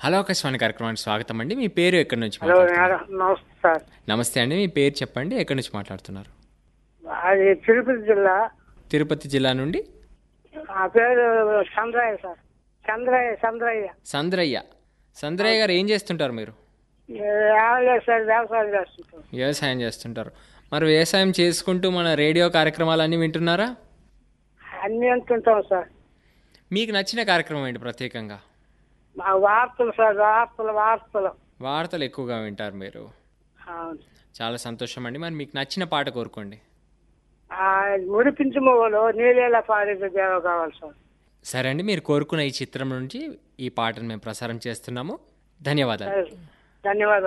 Hello Akashvani కార్యక్రమానికి స్వాగతం అండి మీ పేరు ఎక్కడి నుంచి హలో మాట్లాడుతున్నారు మేడం నమస్తే సార్ నమస్తే అండి మీ పేరు చెప్పండి ఎక్కడి నుంచి మాట్లాడుతున్నారు అది తిరుపతి జిల్లా తిరుపతి జిల్లా నుండి ఆ పేరు చంద్రయ్య సార్ చంద్రయ్య చంద్రయ్య సంద్రయ్య సంద్రయ్య గారు ఏం చేస్తుంటారు మీరు ఏమలేదు సార్ వ్యవసాయం చేస్తుంటాం వ్యవసాయం చేస్తుంటారు మరి వ్యవసాయం చేసుకుంటూ మన రేడియో కార్యక్రమాలన్నీ వింటున్నారా అన్నీ అంటుంటాం సార్ మీకు నచ్చిన కార్యక్రమం ఏంటి ప్రత్యేకంగా మా వార్తలు సార్ వార్తలు వార్తలు వార్తలు ఎక్కువగా వింటారు మీరు అవును. చాలా సంతోషం అండి మరి మీకు నచ్చిన పాట కోరుకోండి ఆ ముడిపించి మొగలు నీళ్ళేలా పారేది దేవ కావాలి సార్ సరే అండి మీరు కోరుకున్న ఈ చిత్రం నుంచి ఈ పాటను మేము ప్రసారం చేస్తున్నాము ధన్యవాదాలు ధన్యవాదాలు